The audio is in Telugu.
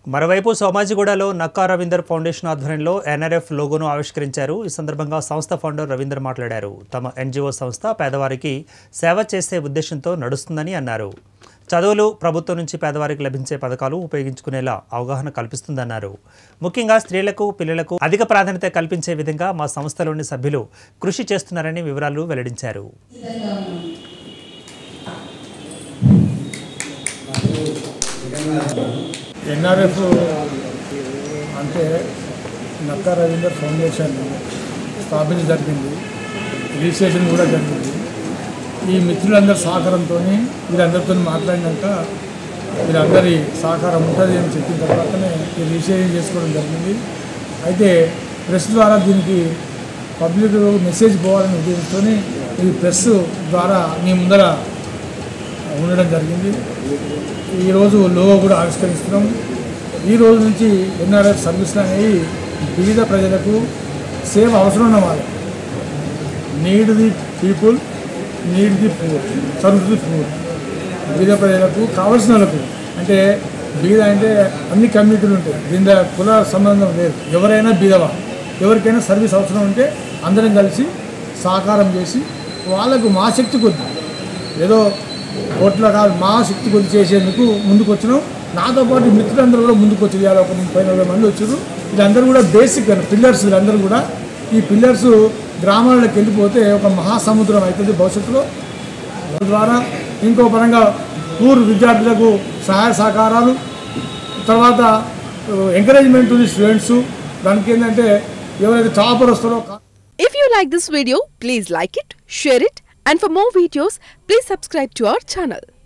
మరోవైపు సోమాజిగూడలో నక్కా రవీందర్ ఫౌండేషన్ ఆధ్వర్యంలో ఎన్ఆర్ఎఫ్ లోగోను ఆవిష్కరించారు ఈ సందర్భంగా సంస్థ ఫౌండర్ రవీందర్ మాట్లాడారు తమ ఎన్జిఓ సంస్థ పేదవారికి సేవ చేసే ఉద్దేశంతో నడుస్తుందని అన్నారు చదువులు ప్రభుత్వం నుంచి పేదవారికి లభించే పథకాలు ఉపయోగించుకునేలా అవగాహన కల్పిస్తుందన్నారు ముఖ్యంగా స్త్రీలకు పిల్లలకు అధిక ప్రాధాన్యత కల్పించే విధంగా మా సంస్థలోని సభ్యులు కృషి చేస్తున్నారని వివరాలు వెల్లడించారు ఎన్ఆర్ఎఫ్ అంటే నక్కా రవీందర్ ఫౌండేషన్ స్థాపించడం జరిగింది రిజిస్ట్రేషన్ కూడా జరిగింది ఈ మిత్రులందరి సహకారంతో వీళ్ళందరితో మాట్లాడినాక వీళ్ళందరి సహకారం ఉంటుంది అని చెప్పిన తర్వాతనే ఈ రిజిస్ట్రేషన్ చేసుకోవడం జరిగింది అయితే ప్రెస్ ద్వారా దీనికి పబ్లిక్ మెసేజ్ పోవాలనే ఉద్దేశంతో ఈ ప్రెస్ ద్వారా మీ ముందర ఉండడం జరిగింది ఈరోజు లోగో కూడా ఆవిష్కరిస్తున్నాం ఈ రోజు నుంచి ఎన్ఆర్ఎఫ్ సర్వీసులు అనేవి వివిధ ప్రజలకు సేవ అవసరం ఉన్న వాళ్ళు need the people need the poor serve the poor బీద ప్రజలకు కావలసిన వాళ్ళకు అంటే బీద అంటే అన్ని కమ్యూనిటీలు ఉంటాయి దీని దగ్గర కుల సంబంధం లేదు ఎవరైనా బీదవా ఎవరికైనా సర్వీస్ అవసరం ఉంటే అందరం కలిసి సహకారం చేసి వాళ్ళకు మా శక్తి కొద్ది ఏదో కోట్ల కాదు మా శక్తి కొద్ది చేసేందుకు ముందుకు వచ్చినాం నాతో పాటు మిత్రులందరూ కూడా ముందుకు వచ్చి ఇవాళ ఒక ముప్పై నలభై మంది వచ్చారు వీళ్ళందరూ కూడా బేసిక్ పిల్లర్స్ వీళ్ళందరూ కూడా ఈ పిల్లర్స్ గ్రామాలకు వెళ్ళిపోతే ఒక మహాసముద్రం అవుతుంది భవిష్యత్తులో ద్వారా ఇంకో పరంగా పూర్ విద్యార్థులకు సహాయ సహకారాలు తర్వాత ఎంకరేజ్మెంట్ ఉంది స్టూడెంట్స్ దానికి ఏంటంటే ఎవరైతే టాపర్ వస్తారో If you like this video, please like it, share it, and for more videos, please subscribe to our channel.